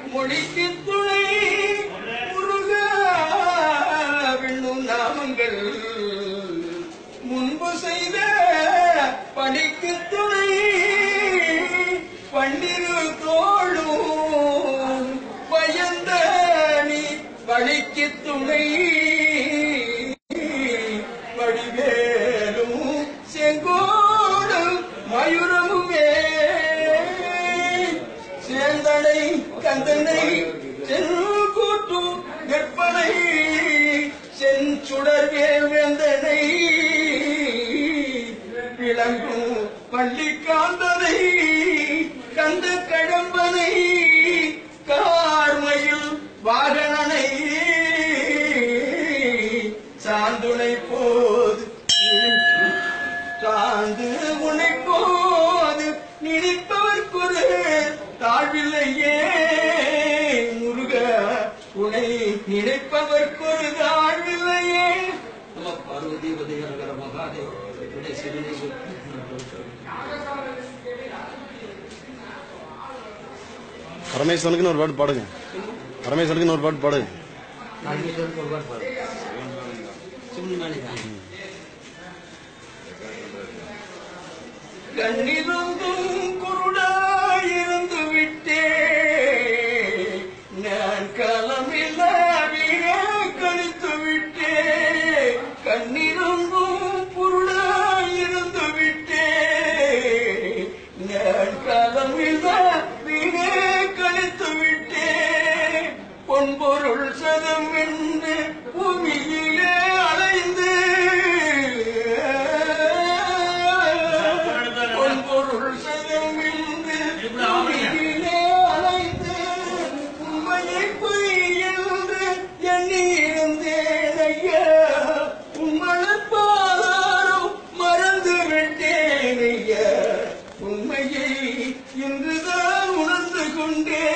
மொழிக்கு துணை முருகா விண்ணும் நாமங்கள் முன்பு செய்த பணிக்கு துணை பண்டிரு தோளும் பயந்த நீ பணிக்கு துணை வடிவேலும் செங்கோடும் மயூரமுமே சேந்தனை கந்தனை செல்கூட்டும் கற்பனை செஞ்சுடர்வே வேந்தனை விளங்கும் பள்ளிக்காந்தனை கந்த கடம்பனை கார்மையில் வாகனனை சாந்துணை போது சார்ந்து உனை போது நினைப்பவர்க்கொரு தாழ்வில்லையே முருக உனை நினைப்பவர்க்கொரு தாழ்வில்லையே நம பார்வதி உதயநகர மகாதேவ விடை சிறுதை பரமேஸ்வரனுக்குன்னு ஒரு பாட்டு பாடுங்க பரமேஸ்வரனுக்குன்னு ஒரு பாட்டு பாடுங்க நாகேஸ்வரன் ஒருவர் பாரு சிம்னி மாளிகை கண்ணிருந்தும் குருடாயிருந்து விட்டே நான் களமில்லாவியே கழித்து விட்டே கண்ணிருந்தும் குருடாயிருந்து விட்டே நான் களமில்லாவியே கழித்து விட்டே பொன்பொருள் சதம் என்று பூமியிலே அலைந்து பொன்பொருள் சதம் என்று பூமியிலே அலைந்து உண்மையை பொய் என்று எண்ணியிருந்தேன் ஐயா உம்மளப்பாதாரம் மறந்து விட்டேன் ஐயா உண்மையை இன்றுதான் உணர்ந்து கொண்டேன்